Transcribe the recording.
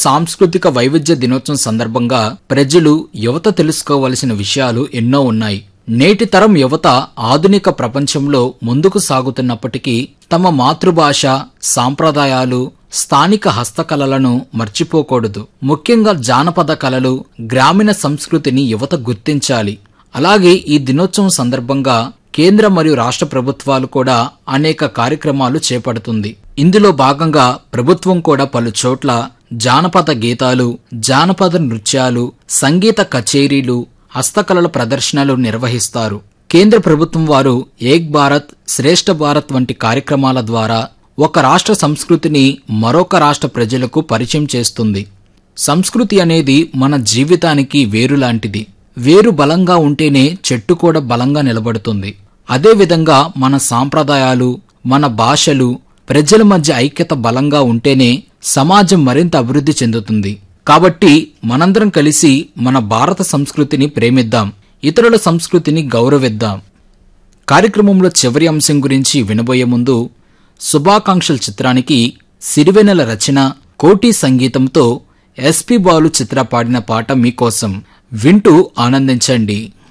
సాంస్కృతిక వైవిధ్య దినోత్సవం సందర్భంగా ప్రజలు యువత తెలుసుకోవలసిన విషయాలు ఎన్నో ఉన్నాయి నేటి తరం యువత ఆధునిక ప్రపంచంలో ముందుకు సాగుతున్నప్పటికీ తమ మాతృభాష సాంప్రదాయాలు స్థానిక హస్తకళలను మర్చిపోకూడదు ముఖ్యంగా జానపద కళలు గ్రామీణ సంస్కృతిని యువత గుర్తించాలి అలాగే ఈ దినోత్సవం సందర్భంగా కేంద్ర మరియు రాష్ట్ర ప్రభుత్వాలు కూడా అనేక కార్యక్రమాలు చేపడుతుంది ఇందులో భాగంగా ప్రభుత్వం కూడా పలు చోట్ల జానపద గీతాలు జానపద నృత్యాలు సంగీత కచేరీలు హస్తకళల ప్రదర్శనలు నిర్వహిస్తారు కేంద్ర ప్రభుత్వం వారు ఏక్ భారత్ శ్రేష్ఠ భారత్ వంటి కార్యక్రమాల ద్వారా ఒక రాష్ట్ర సంస్కృతిని మరొక రాష్ట్ర ప్రజలకు పరిచయం చేస్తుంది సంస్కృతి అనేది మన జీవితానికి వేరు లాంటిది వేరు బలంగా ఉంటేనే చెట్టు కూడా బలంగా నిలబడుతుంది అదేవిధంగా మన సాంప్రదాయాలు మన భాషలు ప్రజల మధ్య ఐక్యత బలంగా ఉంటేనే సమాజం మరింత అభివృద్ధి చెందుతుంది కాబట్టి మనందరం కలిసి మన భారత సంస్కృతిని ప్రేమిద్దాం ఇతరుల సంస్కృతిని గౌరవిద్దాం కార్యక్రమంలో చివరి అంశం గురించి వినబోయే ముందు శుభాకాంక్షల చిత్రానికి సిరివెనెల రచన కోటి సంగీతంతో ఎస్పి బాలు చిత్ర పాడిన పాట మీకోసం వింటూ ఆనందించండి